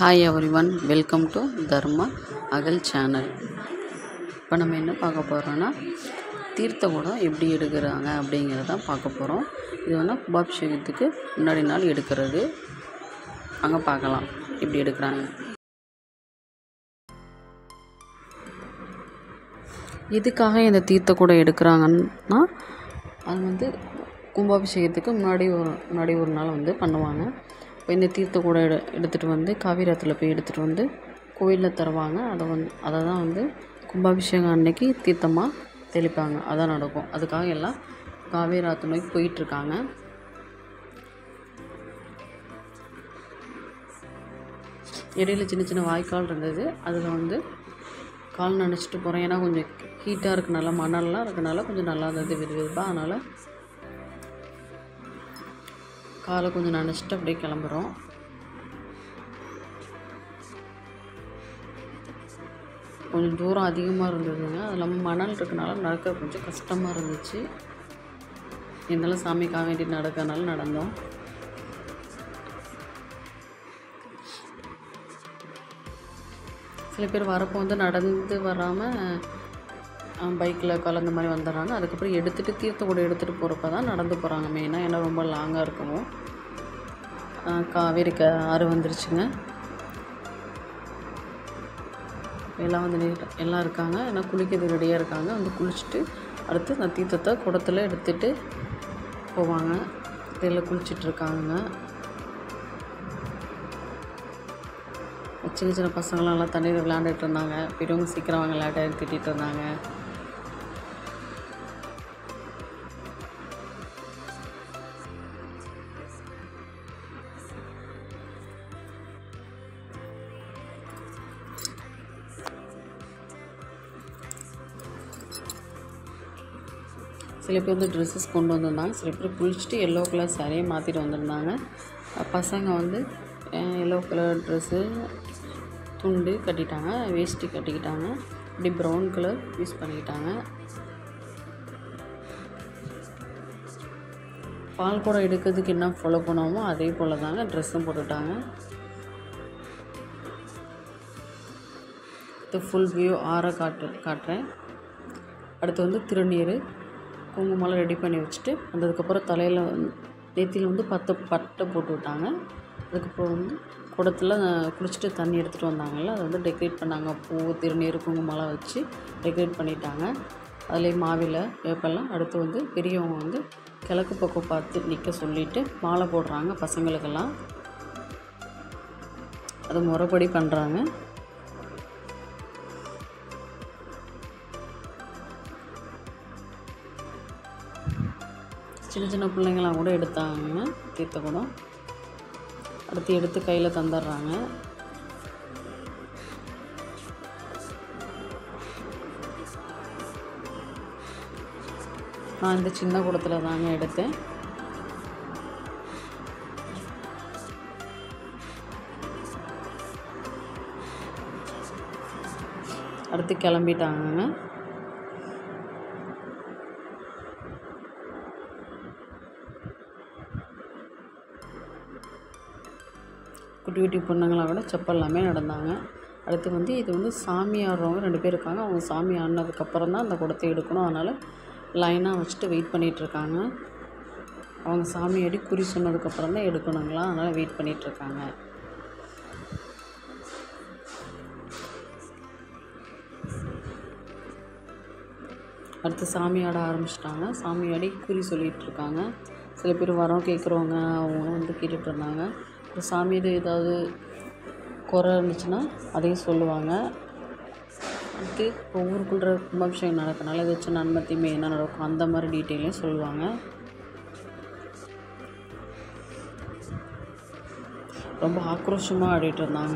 hi everyone welcome to Dharma Agal channel இப்போ நம்ம என்ன பார்க்க போகிறோன்னா தீர்த்த குடம் எப்படி எடுக்கிறாங்க அப்படிங்கிறத பார்க்க போகிறோம் இது வந்து கும்பாபிஷேகத்துக்கு முன்னாடி நாள் எடுக்கிறது அங்கே பார்க்கலாம் எப்படி எடுக்கிறாங்க எதுக்காக இந்த தீர்த்த குடம் எடுக்கிறாங்கன்னா அது வந்து கும்பாபிஷேகத்துக்கு முன்னாடி ஒரு முன்னாடி ஒரு நாள் வந்து பண்ணுவாங்க இப்போ இந்த தீர்த்த குடம் எடு எடுத்துகிட்டு வந்து காவிரத்தில் போய் எடுத்துகிட்டு வந்து கோயிலில் தருவாங்க அதை வந்து அதை தான் வந்து கும்பாபிஷேகம் அன்னைக்கு தீர்த்தமாக தெளிப்பாங்க அதான் நடக்கும் அதுக்காக எல்லாம் காவேரி ஆற்று நோக்கி போயிட்டுருக்காங்க இடையில சின்ன சின்ன வாய்க்கால் இருந்தது அதில் வந்து கால் நனைச்சிட்டு போகிறேன் ஏன்னா கொஞ்சம் ஹீட்டாக இருக்கனால மணல்லாம் இருக்கனால கொஞ்சம் நல்லா இருந்தது வெது வெதுப்பாக அதனால் காலை கொஞ்சம் நனைச்சிட்டு அப்படியே கிளம்புறோம் கொஞ்சம் தூரம் அதிகமாக இருந்ததுங்க அது இல்லாமல் மணல் இருக்கனால நடக்க கொஞ்சம் கஷ்டமாக இருந்துச்சு இருந்தாலும் சாமிக்காக வேண்டி நடக்கனால நடந்தோம் சில பேர் வரப்போ வந்து நடந்து வராமல் பைக்கில் கலந்த மாதிரி வந்துடுறாங்க அதுக்கப்புறம் எடுத்துகிட்டு தீர்த்த கூட எடுத்துகிட்டு போகிறப்ப தான் நடந்து போகிறாங்க மெயினாக ஏன்னா ரொம்ப லாங்காக இருக்கவும் காவேரி க ஆறு வந்துருச்சுங்க எல்லாம் வந்து நீட் எல்லாம் இருக்காங்க எல்லாம் குளிக்கிறது ரெடியாக இருக்காங்க வந்து குளிச்சுட்டு அடுத்து அந்த தீர்த்தத்தை குடத்துல எடுத்துகிட்டு போவாங்க இதில் குளிச்சிட்ருக்காங்க சின்ன சின்ன பசங்களாம் எல்லாம் தண்ணியில் விளையாண்டுட்டு இருந்தாங்க பெரியவங்க சீக்கிரம் வாங்க விளையாட்ட திட்டிகிட்டு இருந்தாங்க சில பேர் வந்து ட்ரெஸ்ஸஸ் கொண்டு வந்திருந்தாங்க சில பேர் குளிச்சுட்டு எல்லோ கலர் சாரியை மாற்றிட்டு வந்திருந்தாங்க பசங்க வந்து எல்லோ கலர் ட்ரெஸ்ஸு துண்டு கட்டிட்டாங்க வேஷ்டி கட்டிக்கிட்டாங்க இப்படி ப்ரௌன் கலர் யூஸ் பண்ணிக்கிட்டாங்க பால் குடம் எடுக்கிறதுக்கு என்ன ஃபாலோ பண்ணுவோமோ அதே போல் தாங்க ட்ரெஸ்ஸும் போட்டுட்டாங்க இது ஃபுல் வியூ ஆற காட்டு காட்டுறேன் அடுத்து வந்து திருநீர் குங்குமம்லாம் ரெடி பண்ணி வச்சுட்டு வந்ததுக்கப்புறம் தலையில் நெத்தியில் வந்து பத்து பட்டை போட்டு விட்டாங்க அதுக்கப்புறம் வந்து குடத்தில் குளிச்சுட்டு தண்ணி எடுத்துகிட்டு வந்தாங்கல்ல அதை வந்து டெக்கரேட் பண்ணாங்க பூ திருநீர் குங்குமம்லாம் வச்சு டெக்கரேட் பண்ணிட்டாங்க அதிலே மாவில வேப்பெல்லாம் அடுத்து வந்து பெரியவங்க வந்து கிழக்கு பக்கம் பார்த்து நிற்க சொல்லிவிட்டு மாலை போடுறாங்க பசங்களுக்கெல்லாம் அது முறைப்படி பண்ணுறாங்க சின்ன சின்ன பிள்ளைங்களாம் கூட எடுத்தாங்க தீர்த்த குடம் அடுத்து எடுத்து கையில் தந்துடுறாங்க நான் இந்த சின்ன குடத்தில் தாங்க எடுத்தேன் அடுத்து கிளம்பிட்டாங்கங்க குட்டி குட்டி பொண்ணுங்களாம் கூட செப்பல் எல்லாமே நடந்தாங்க அடுத்து வந்து இது வந்து சாமி ஆடுறவங்க ரெண்டு பேர் இருக்காங்க அவங்க சாமி ஆடினதுக்கப்புறம் தான் அந்த குடத்தை எடுக்கணும் அதனால் லைனாக வச்சுட்டு வெயிட் பண்ணிகிட்ருக்காங்க அவங்க சாமி ஆடி குறி சொன்னதுக்கப்புறம் தான் எடுக்கணுங்களா அதனால் வெயிட் பண்ணிகிட்ருக்காங்க அடுத்து சாமி ஆட ஆரம்பிச்சிட்டாங்க சாமி ஆடி குறி சொல்லிகிட்டு இருக்காங்க சில பேர் வரோம் கேட்குறவங்க அவங்க வந்து கேட்டுட்டு இருந்தாங்க இப்போ சாமி இது ஏதாவது குறை இருந்துச்சுன்னா அதையும் சொல்லுவாங்க அடுத்து இப்போ ஊருக்குள்ள கும்பாபிஷேகம் நடக்கனால ஏதாச்சும் நன்மை தீமை என்ன நடக்கும் அந்த மாதிரி டீட்டெயிலையும் சொல்லுவாங்க ரொம்ப ஆக்ரோஷமாக ஆடிட்டு இருந்தாங்க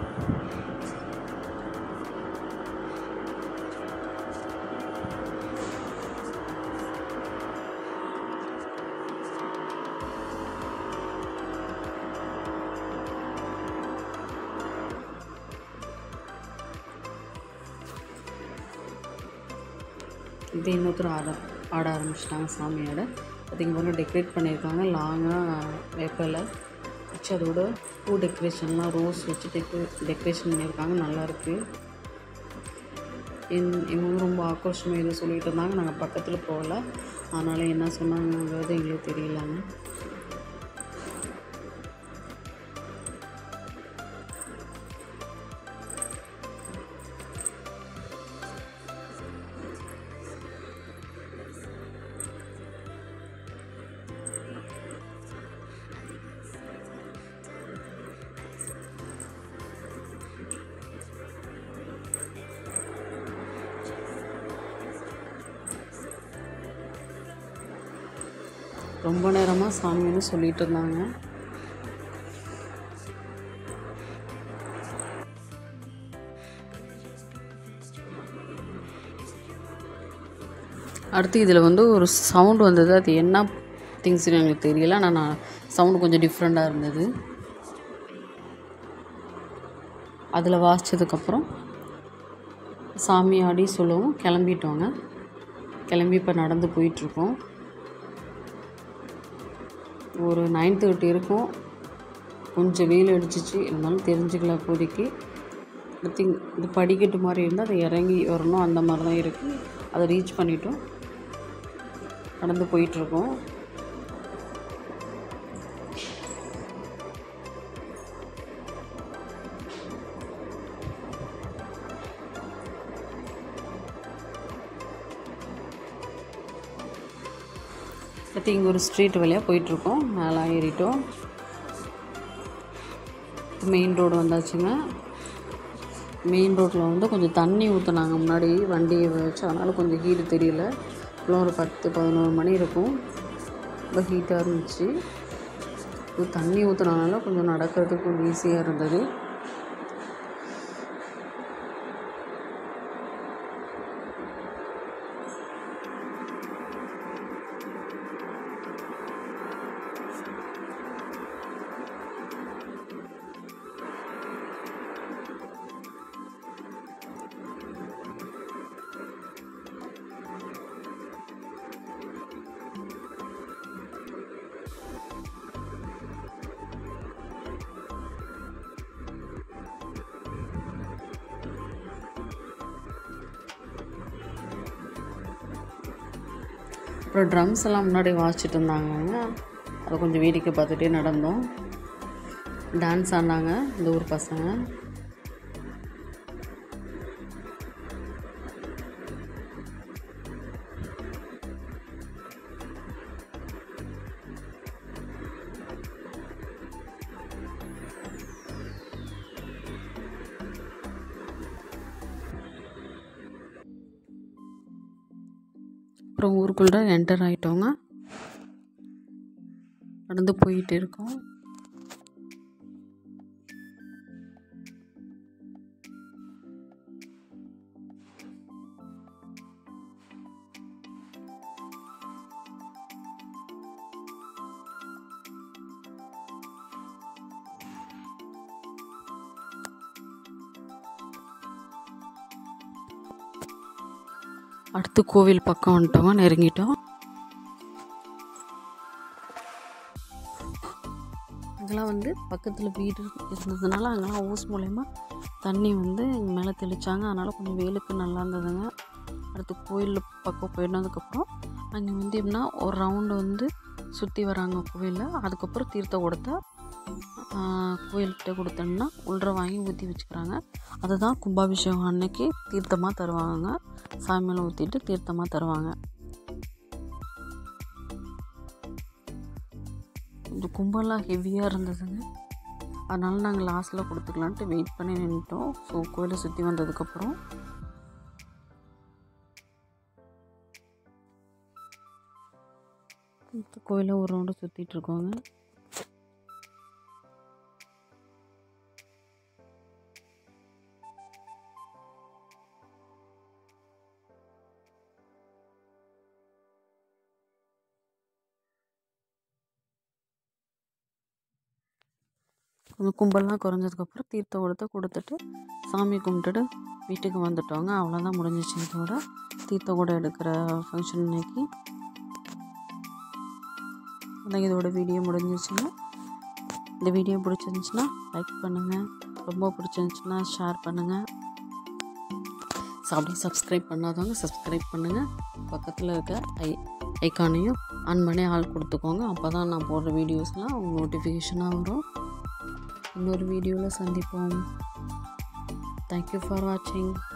இது இன்னொருத்தர் ஆட ஆட ஆரம்பிச்சிட்டாங்க சாமியோட அதுக்கு பாருங்க டெக்கரேட் பண்ணியிருக்காங்க லாங்காக வேப்பிலை வச்சு அதோட பூ டெக்கரேஷன்லாம் ரோஸ் வச்சு டெக்கரே டெக்கரேஷன் பண்ணியிருக்காங்க நல்லாயிருக்கு என் இவங்க வந்து ரொம்ப ஆக்ரோஷமாக எதுவும் சொல்லிகிட்டு இருந்தாங்க நாங்கள் பக்கத்தில் போகல அதனால் என்ன சொன்னாங்கங்கிறது எங்களுக்கு தெரியலங்க ரொம்ப நேரமாக சாமி வந்து சொல்லிகிட்டு இருந்தாங்க அடுத்து இதில் வந்து ஒரு சவுண்டு வந்தது அது என்ன திங்ஸ்னு எங்களுக்கு தெரியல ஆனால் நான் சவுண்டு கொஞ்சம் டிஃப்ரெண்ட்டாக இருந்தது அதில் வாசித்ததுக்கப்புறம் சாமி ஆடி சொல்லவும் கிளம்பிட்டோங்க கிளம்பி இப்போ நடந்து போயிட்டுருக்கோம் ஒரு நைன் தேர்ட்டி இருக்கும் கொஞ்சம் வெயில் அடிச்சிச்சு இருந்தாலும் தெரிஞ்சுக்கல இப்போதைக்கு அடுத்து இது படிக்கட்டு மாதிரி இருந்தால் அதை இறங்கி வரணும் அந்த மாதிரி தான் இருக்குது அதை ரீச் பண்ணிட்டோம் நடந்து போயிட்டுருக்கோம் அடுத்து இங்கே ஒரு ஸ்ட்ரீட் வழியாக போயிட்டுருக்கோம் மேலே ஏறிட்டோம் மெயின் ரோடு வந்தாச்சுங்க மெயின் ரோட்டில் வந்து கொஞ்சம் தண்ணி ஊற்றுனாங்க முன்னாடி வண்டியை வச்சு அதனால் கொஞ்சம் ஹீட்டு தெரியல இப்போலாம் ஒரு பத்து பதினோரு மணி இருக்கும் ரொம்ப ஹீட்டாக இருந்துச்சு இது தண்ணி ஊற்றுனனால கொஞ்சம் நடக்கிறதுக்கு கொஞ்சம் ஈஸியாக இருந்தது அப்புறம் ட்ரம்ஸ் எல்லாம் முன்னாடி வாசிச்சுட்டு இருந்தாங்க அதை கொஞ்சம் வேடிக்கை பார்த்துட்டே நடந்தோம் டான்ஸ் ஆடினாங்க இந்த ஊர் பசங்க அப்புறம் ஊருக்குள்ளே என்டர் ஆகிட்டோங்க நடந்து போயிட்டு இருக்கோம் அடுத்து கோவில் பக்கம் வந்துட்டோங்க நெருங்கிட்டோம் அங்கெல்லாம் வந்து பக்கத்தில் வீடு இருந்ததுனால அங்கெல்லாம் ஓஸ் மூலயமா தண்ணி வந்து எங்கள் மேலே தெளித்தாங்க அதனால் கொஞ்சம் வெயிலுக்கு நல்லா இருந்ததுங்க அடுத்து கோயில் பக்கம் போயிட்டதுக்கப்புறம் அங்கே வந்து எப்படின்னா ஒரு ரவுண்டு வந்து சுற்றி வராங்க கோவிலில் அதுக்கப்புறம் தீர்த்த கொடுத்தா கோயில்கிட்ட கொடுத்தோம்னா உள்ற வாங்கி ஊற்றி வச்சுக்கிறாங்க அதை தான் கும்பாபிஷேகம் அன்னைக்கு தீர்த்தமாக தருவாங்க சாமியில் ஊற்றிட்டு தீர்த்தமாக தருவாங்க கொஞ்சம் கும்பலாம் ஹெவியாக இருந்ததுங்க அதனால நாங்கள் லாஸ்ட்டில் கொடுத்துக்கலான்ட்டு வெயிட் பண்ணி நின்றுட்டோம் ஸோ கோயிலை சுற்றி வந்ததுக்கப்புறம் கோயிலை ஒரு ரவுண்டு சுற்றிட்டு இருக்கோங்க கொஞ்சம் கும்பல்லாம் குறைஞ்சதுக்கப்புறம் தீர்த்த கொடுத்து கொடுத்துட்டு சாமி கும்பிட்டுட்டு வீட்டுக்கு வந்துட்டோங்க அவ்வளோதான் முடிஞ்சிச்சு இதோட தீர்த்த கூட எடுக்கிற ஃபங்க்ஷன் இன்னைக்கு அதான் இதோட வீடியோ முடிஞ்சிச்சுங்க இந்த வீடியோ பிடிச்சிருந்துச்சுன்னா லைக் பண்ணுங்கள் ரொம்ப பிடிச்சிருந்துச்சுன்னா ஷேர் பண்ணுங்கள் அப்படியே சப்ஸ்கிரைப் பண்ணாதவங்க சப்ஸ்கிரைப் பண்ணுங்கள் பக்கத்தில் இருக்க ஐ ஐக்கானையும் ஆன் பண்ணி ஆள் கொடுத்துக்கோங்க அப்போ தான் நான் போடுற வீடியோஸ்லாம் அவங்க நோட்டிஃபிகேஷனாக வரும் இன்னொரு வீடியோவில் சந்திப்போம் தேங்க்யூ ஃபார் வாட்சிங்